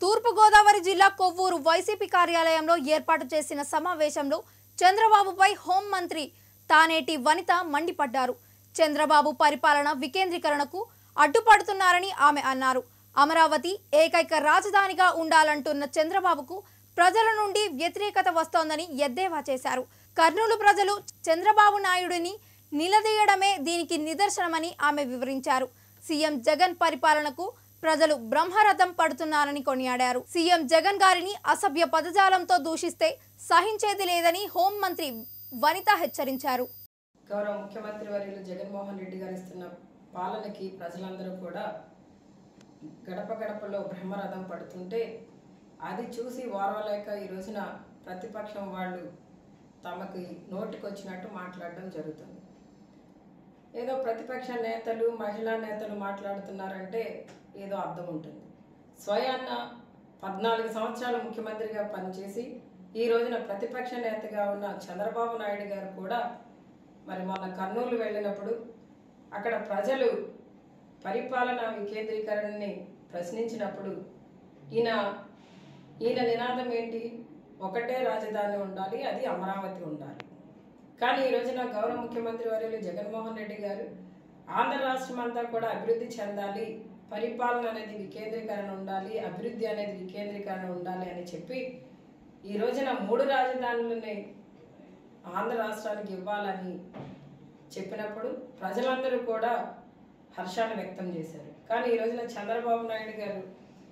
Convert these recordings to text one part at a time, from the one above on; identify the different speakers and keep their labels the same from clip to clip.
Speaker 1: తూర్పుగోదావరి జిల్లా కొవ్వూరు వైసీపీ కార్యాలయంలో ఏర్పాటు చేసిన సమావేశంలో చంద్రబాబుపై హోంమంత్రి తానేటి వనిత మండిపడ్డారు చంద్రబాబు పరిపాలన వికేంద్రీకరణకు అడ్డుపడుతున్నారని ఆమె అన్నారు అమరావతి ఏకైక రాజధానిగా ఉండాలంటున్న చంద్రబాబుకు ప్రజల నుండి వ్యతిరేకత వస్తోందని ఎద్దేవా చేశారు కర్నూలు ప్రజలు చంద్రబాబు నాయుడిని నిలదీయడమే దీనికి నిదర్శనమని ఆమె వివరించారు సీఎం జగన్ పరిపాలనకు ప్రజలు బ్రహ్మరథం పడుతున్నారని కొనియాడారు సీఎం జగన్ గారిని అసభ్య పదజాలంతో దూషిస్తే సహించేది లేదని హోంమంత్రి వనిత హెచ్చరించారు
Speaker 2: గౌరవ ముఖ్యమంత్రి వర్యులు జగన్మోహన్ రెడ్డి గారు ఇస్తున్న పాలనకి ప్రజలందరూ కూడా గడప గడపలో బ్రహ్మరథం పడుతుంటే అది చూసి ఓర్వలేక ఈ రోజున ప్రతిపక్షం వాళ్ళు తమకి నోటికొచ్చినట్టు మాట్లాడడం జరుగుతుంది ఏదో ప్రతిపక్ష నేతలు మహిళా నేతలు మాట్లాడుతున్నారంటే ఏదో అర్థం ఉంటుంది స్వయాన్న పద్నాలుగు సంవత్సరాలు ముఖ్యమంత్రిగా పనిచేసి ఈ రోజున ప్రతిపక్ష నేతగా ఉన్న చంద్రబాబు నాయుడు గారు కూడా మరి మొన్న కర్నూలు వెళ్ళినప్పుడు అక్కడ ప్రజలు పరిపాలన వికేంద్రీకరణని ప్రశ్నించినప్పుడు ఈయన ఈయన నినాదం ఏంటి ఒకటే రాజధాని ఉండాలి అది అమరావతి ఉండాలి కానీ ఈ రోజున గౌరవ ముఖ్యమంత్రి వర్యులు జగన్మోహన్ రెడ్డి గారు ఆంధ్ర రాష్ట్రం అంతా కూడా అభివృద్ధి చెందాలి పరిపాలన అనేది వికేంద్రీకరణ ఉండాలి అభివృద్ధి అనేది వికేంద్రీకరణ ఉండాలి అని చెప్పి ఈ రోజున మూడు రాజధానులని ఆంధ్ర రాష్ట్రానికి ఇవ్వాలని చెప్పినప్పుడు ప్రజలందరూ కూడా హర్షాన్ని వ్యక్తం చేశారు కానీ ఈ రోజున చంద్రబాబు నాయుడు గారు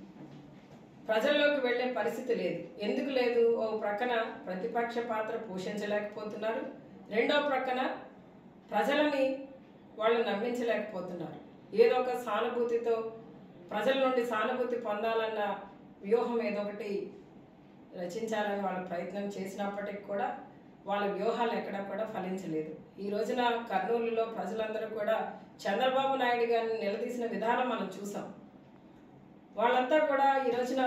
Speaker 2: ప్రజల్లోకి వెళ్ళే పరిస్థితి లేదు ఎందుకు లేదు ఓ ప్రక్కన ప్రతిపక్ష పాత్ర పోషించలేకపోతున్నారు రెండో ప్రక్కన ప్రజలని వాళ్ళు నమ్మించలేకపోతున్నారు ఏదో ఒక సానుభూతితో ప్రజల నుండి సానుభూతి పొందాలన్న వ్యూహం ఏదో ఒకటి రచించాలని వాళ్ళ ప్రయత్నం చేసినప్పటికి కూడా వాళ్ళ వ్యూహాలు ఎక్కడా కూడా ఫలించలేదు ఈ రోజున కర్నూలులో ప్రజలందరూ కూడా చంద్రబాబు నాయుడు గారిని నిలదీసిన విధానం మనం చూసాం వాళ్ళంతా కూడా ఈ రోజున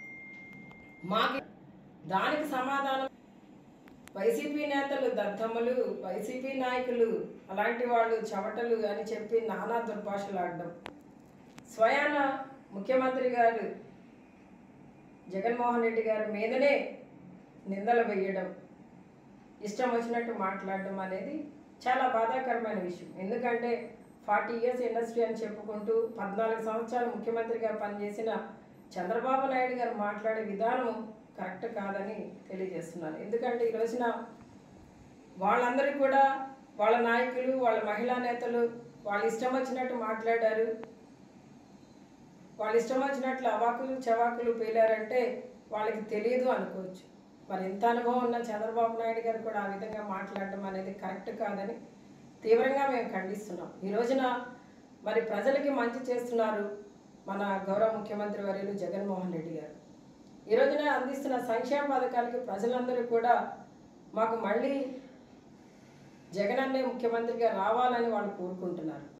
Speaker 2: మాకి దానికి సమాధానం వైసీపీ నేతలు దద్దమ్మలు వైసీపీ నాయకులు అలాంటి వాళ్ళు చెమటలు అని చెప్పి నానా దుర్భాషలు ఆడడం స్వయాన ముఖ్యమంత్రి గారు జగన్మోహన్ రెడ్డి గారి మీదనే నిందలు వేయడం ఇష్టం వచ్చినట్టు మాట్లాడడం అనేది చాలా బాధాకరమైన విషయం ఎందుకంటే ఫార్టీ ఇయర్స్ ఇండస్ట్రీ అని చెప్పుకుంటూ పద్నాలుగు సంవత్సరాలు ముఖ్యమంత్రిగా పనిచేసిన చంద్రబాబు నాయుడు గారు మాట్లాడే విధానం కరెక్ట్ కాదని తెలియజేస్తున్నాను ఎందుకంటే ఈ రోజున వాళ్ళందరూ కూడా వాళ్ళ నాయకులు వాళ్ళ మహిళా నేతలు వాళ్ళ ఇష్టం వచ్చినట్టు మాట్లాడారు వాళ్ళ ఇష్టం వచ్చినట్లు అవాకులు చవాకులు పేలారంటే వాళ్ళకి తెలియదు అనుకోవచ్చు మరి ఎంత అనుభవం ఉన్న చంద్రబాబు నాయుడు గారు కూడా ఆ విధంగా మాట్లాడడం అనేది కరెక్ట్ కాదని తీవ్రంగా మేము ఖండిస్తున్నాం ఈ రోజున మరి ప్రజలకి మంచి చేస్తున్నారు మన గౌరవ ముఖ్యమంత్రి వర్యులు జగన్మోహన్ రెడ్డి గారు ఈ రోజున అందిస్తున్న సంక్షేమ పథకాలకి ప్రజలందరూ కూడా మాకు మళ్ళీ జగన్ అన్నే ముఖ్యమంత్రిగా రావాలని వాళ్ళు కోరుకుంటున్నారు